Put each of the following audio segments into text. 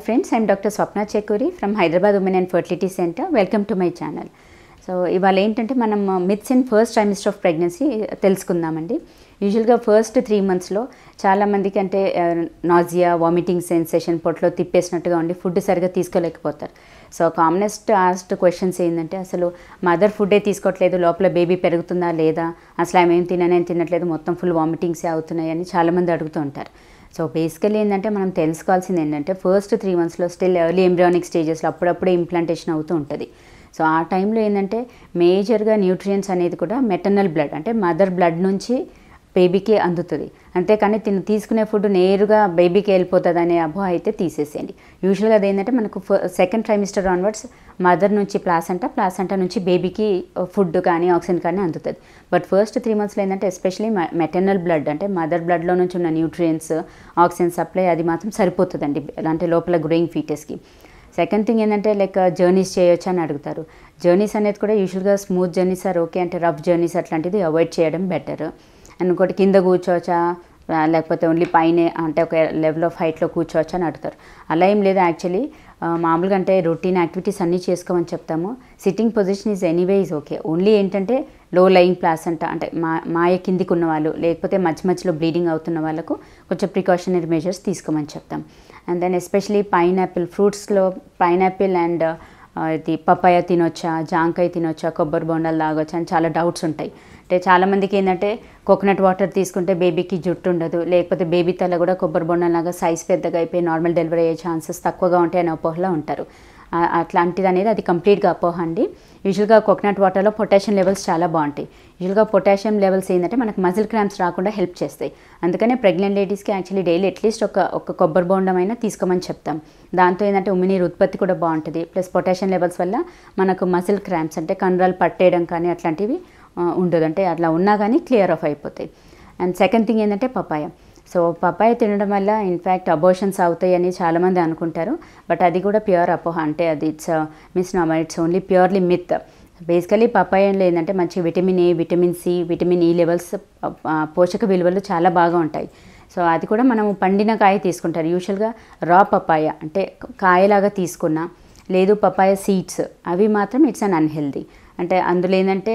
friends I'm doctor Swapna Chekuri from Hyderabad women and fertility centre welcome to my channel so ఇవాళ ఏంటంటే మనం myths in first trimester of pregnancy తెలుసుకుందామండి యూజువల్గా first three మంత్స్లో చాలామందికి అంటే నాజియా వామిటింగ్ సెన్సేషన్ పొట్లో తిప్పేసినట్టుగా ఉండి ఫుడ్ సరిగా తీసుకోలేకపోతారు సో కామనెస్ట్ ఆస్ట్ క్వశ్చన్స్ ఏంటంటే అసలు మదర్ ఫుడ్డే తీసుకోవట్లేదు లోపల బేబీ పెరుగుతుందా లేదా అసలు ఆమె ఏం తిననేం తినట్లేదు మొత్తం ఫుల్ వామిటింగ్సే అవుతున్నాయి అని చాలామంది అడుగుతూ ఉంటారు సో బేసికలీ ఏంటంటే మనం తెలుసుకోవాల్సింది ఏంటంటే ఫస్ట్ త్రీ మంత్స్లో స్టిల్ ఎర్లీ ఎంబ్రియానిక్ స్టేజెస్లో అప్పుడప్పుడే ఇంప్లాంటేషన్ అవుతూ ఉంటుంది సో ఆ టైంలో ఏంటంటే మేజర్గా న్యూట్రియంట్స్ అనేది కూడా మెటర్నల్ బ్లడ్ అంటే మదర్ బ్లడ్ నుంచి బేబీకి అందుతుంది అంతేకాని తిను తీసుకునే ఫుడ్ నేరుగా బేబీకి వెళ్ళిపోతుంది అనే అభో అయితే తీసేసేయండి యూజువల్గా అది ఏంటంటే మనకు సెకండ్ ట్రైమిస్టర్ ఆన్వర్డ్స్ మదర్ నుంచి ప్లాసంటా ప్లాసంటా నుంచి బేబీకి ఫుడ్ కానీ ఆక్సిజన్ కానీ అందుతుంది బట్ ఫస్ట్ త్రీ మంత్స్లో ఏంటంటే ఎస్పెషలీ మెటర్నల్ బ్లడ్ అంటే మదర్ బ్లడ్లో నుంచి ఉన్న న్యూట్రియంట్స్ ఆక్సిజన్ సప్లై అది మాత్రం సరిపోతుందండి అంటే లోపల గ్రోయింగ్ ఫీటర్స్కి సెకండ్ థింగ్ ఏంటంటే లైక్ జర్నీస్ చేయొచ్చు అని అడుగుతారు జర్నీస్ అనేది కూడా యూజువల్గా స్మూత్ జర్నీస్ ఆర్ ఓకే అంటే రఫ్ జర్నీస్ అట్లాంటిది అవాయిడ్ చేయడం బెటర్ అండ్ ఇంకోటి కింద కూర్చోవచ్చా లేకపోతే ఓన్లీ పైనే అంటే ఒక లెవెల్ ఆఫ్ హైట్లో కూర్చోవచ్చు అని అడుగుతారు అలా ఏం లేదు యాక్చువల్లీ మామూలుగా అంటే రొటీన్ యాక్టివిటీస్ అన్నీ చేసుకోమని చెప్తాము sitting position is anyway is okay only ఏంటంటే లో లయింగ్ ప్లాసంట అంటే మా మాయ కిందికి ఉన్న వాళ్ళు లేకపోతే మధ్య మధ్యలో బ్లీడింగ్ అవుతున్న వాళ్ళకు కొంచెం ప్రికాషనరీ మెజర్స్ తీసుకోమని చెప్తాం అండ్ దెన్ ఎస్పెషలీ పైనాపిల్ ఫ్రూట్స్లో పైనాపిల్ అండ్ ఇది పపాయ తినొచ్చా జాంకాయ తినొచ్చా కొబ్బరి బొండాలు తాగొచ్చా అని చాలా డౌట్స్ ఉంటాయి అంటే చాలామందికి ఏంటంటే కోకోనట్ వాటర్ తీసుకుంటే బేబీకి జుట్టు ఉండదు లేకపోతే బేబీ తల కూడా కొబ్బరి బొండంలాగా సైజ్ పెద్దగా అయిపోయి నార్మల్ డెలివరీ అయ్యే ఛాన్సెస్ తక్కువగా ఉంటాయని అపోహలో ఉంటారు అట్లాంటిది అనేది అది కంప్లీట్గా అపోహ అండి యూజువల్గా కోకోనట్ వాటర్లో పొటాషియం లెవెల్స్ చాలా బాగుంటాయి యూజువల్గా పొటాషియం లెవెల్స్ ఏంటంటే మనకు మజిల్ క్రాంప్స్ రాకుండా హెల్ప్ చేస్తాయి అందుకనే ప్రెగ్నెంట్ లేడీస్కి యాక్చువల్లీ డైలీ అట్లీస్ట్ ఒక ఒక కొబ్బరి బొండం అయినా తీసుకోమని చెప్తాం దాంతో ఏంటంటే ఉమ్మినీరు ఉత్పత్తి కూడా బాగుంటుంది ప్లస్ పొటాషియం లెవెల్స్ వల్ల మనకు మజిల్ క్రాంప్స్ అంటే కండరాలు పట్టేయడం కానీ అట్లాంటివి ఉండదు అంటే అట్లా ఉన్నా కానీ క్లియర్ ఆఫ్ అయిపోతాయి అండ్ సెకండ్ థింగ్ ఏంటంటే పపాయ సో పపాయ తినడం వల్ల ఇన్ఫ్యాక్ట్ అబోషన్స్ అవుతాయి అని చాలామంది అనుకుంటారు బట్ అది కూడా ప్యూర్ అపోహ అంటే అది it's misnomer it's only purely myth basically పపాయంలో ఏంటంటే మంచి vitamin A vitamin C vitamin E levels పోషక విలువలు చాలా బాగా ఉంటాయి సో అది కూడా మనం పండిన కాయ తీసుకుంటారు యూజువల్గా రా పపాయ అంటే కాయలాగా తీసుకున్నా లేదు పపాయ సీడ్స్ అవి మాత్రం ఇట్స్ అన్ అన్హెల్దీ అంటే అందులో ఏంటంటే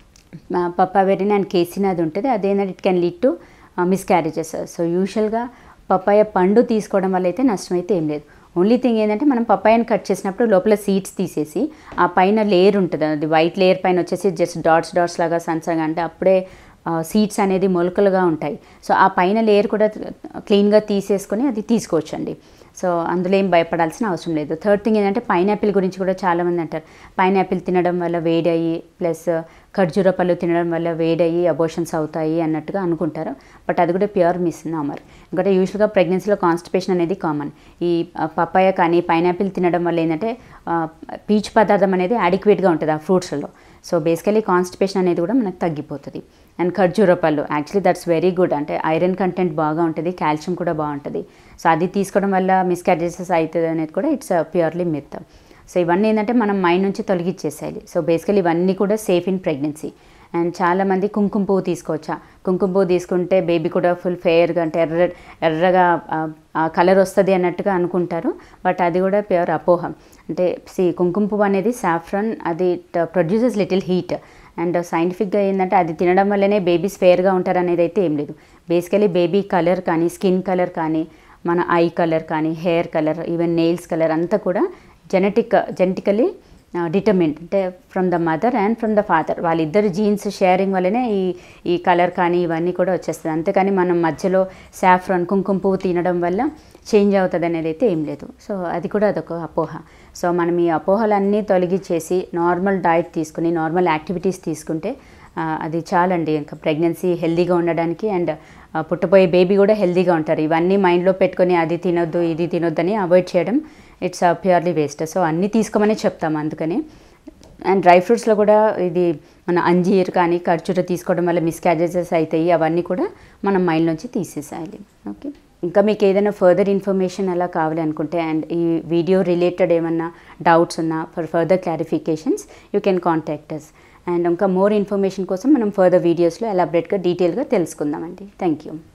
పప్పావెరిన్ అండ్ కేసిన్ అది ఉంటుంది అదేంటంటే it can lead to miscarriages so యూజువల్గా పప్పాయ పండు తీసుకోవడం వల్ల అయితే నష్టం అయితే ఏం లేదు ఓన్లీ థింగ్ ఏంటంటే మనం పప్పాయని కట్ చేసినప్పుడు లోపల సీడ్స్ తీసేసి ఆ పైన లేయర్ ఉంటుంది అది వైట్ లేయర్ పైన వచ్చేసి జస్ట్ డాట్స్ డాట్స్ లాగా సన్సగా అంటే అప్పుడే సీడ్స్ అనేది మొలకలుగా ఉంటాయి సో ఆ పైన లేయర్ కూడా క్లీన్గా తీసేసుకొని అది తీసుకోవచ్చండి సో అందులో ఏం భయపడాల్సిన అవసరం లేదు థర్డ్ థింగ్ ఏంటంటే పైనాపిల్ గురించి కూడా చాలామంది అంటారు పైనాపిల్ తినడం వల్ల వేడయ్యి ప్లస్ ఖర్జూర పళ్ళు తినడం వల్ల వేడయ్యి అబోషన్స్ అవుతాయి అన్నట్టుగా అనుకుంటారు బట్ అది కూడా ప్యూర్ మిస్ నామర్ ఇంకోటి యూజువల్గా ప్రెగ్నెన్సీలో కాన్స్టిపేషన్ అనేది కామన్ ఈ పప్పాయ కానీ పైనాపిల్ తినడం వల్ల ఏంటంటే పీచు పదార్థం అనేది అడిక్వేట్గా ఉంటుంది ఆ ఫ్రూట్స్లో సో బేసికలీ కాన్స్టిపేషన్ అనేది కూడా మనకు తగ్గిపోతుంది అండ్ ఖర్జూర పళ్ళు యాక్చువల్లీ దట్స్ వెరీ గుడ్ అంటే ఐరన్ కంటెంట్ బాగా ఉంటుంది కాల్షియం కూడా బాగుంటుంది సో అది తీసుకోవడం వల్ల మిస్క్యారేజెస్ అవుతుంది అనేది కూడా ఇట్స్ ప్యూర్లీ మిత్ సో ఇవన్నీ ఏంటంటే మనం మైండ్ నుంచి తొలగించేసేయాలి సో బేసికలీ ఇవన్నీ కూడా సేఫ్ ఇన్ ప్రెగ్నెన్సీ అండ్ చాలామంది కుంకుమ పువ్వు తీసుకోవచ్చా కుంకుమ పువ్వు తీసుకుంటే బేబీ కూడా ఫుల్ ఫెయిర్గా అంటే ఎర్ర ఎర్రగా కలర్ వస్తుంది అన్నట్టుగా అనుకుంటారు బట్ అది కూడా ప్యూర్ అపోహం అంటే సి కుంకుమ పువ్వు అనేది సాఫ్రన్ అది ప్రొడ్యూసెస్ లిటిల్ హీట్ అండ్ సైంటిఫిక్గా ఏంటంటే అది తినడం వల్లనే బేబీస్ ఫెయిర్గా ఉంటారు అనేది అయితే ఏం లేదు బేసికలీ బేబీ కలర్ కానీ స్కిన్ కలర్ కానీ మన ఐ కలర్ కానీ hair colour even nails colour అంతా కూడా జెనెటిక్ జెనెటికలీ డిటర్మిండ్ అంటే from the mother and from the father వాళ్ళిద్దరు జీన్స్ షేరింగ్ వల్లనే ఈ ఈ కలర్ కానీ ఇవన్నీ కూడా వచ్చేస్తుంది అంతేకాని మనం మధ్యలో సాఫ్రాన్ కుంకుమ పువ్వు తినడం వల్ల చేంజ్ అవుతుంది అనేది అయితే ఏం లేదు సో అది కూడా అదొక అపోహ సో మనం ఈ అపోహలన్నీ తొలగించేసి నార్మల్ డైట్ తీసుకుని నార్మల్ యాక్టివిటీస్ తీసుకుంటే అది చాలండి ఇంకా ప్రెగ్నెన్సీ హెల్దీగా ఉండడానికి అండ్ పుట్టబోయే బేబీ కూడా హెల్దీగా ఉంటారు ఇవన్నీ మైండ్లో పెట్టుకొని అది తినొద్దు ఇది తినొద్దని అవాయిడ్ చేయడం ఇట్స్ ప్యూర్లీ వేస్ట్ సో అన్నీ తీసుకోమని చెప్తాము అందుకని అండ్ డ్రై ఫ్రూట్స్లో కూడా ఇది మన అంజీర్ కానీ ఖర్జూర తీసుకోవడం వల్ల మిస్క్యారేజెస్ అవుతాయి అవన్నీ కూడా మనం మైండ్ నుంచి తీసేసేయాలి ఓకే ఇంకా మీకు ఏదైనా ఫర్దర్ ఇన్ఫర్మేషన్ అలా కావాలి అనుకుంటే అండ్ ఈ వీడియో రిలేటెడ్ ఏమన్నా డౌట్స్ ఉన్నా for further clarifications you can contact us and ఇంకా మోర్ ఇన్ఫర్మేషన్ కోసం మనం ఫర్దర్ వీడియోస్లో ఎలాబరేట్గా డీటెయిల్గా తెలుసుకుందామండి థ్యాంక్ యూ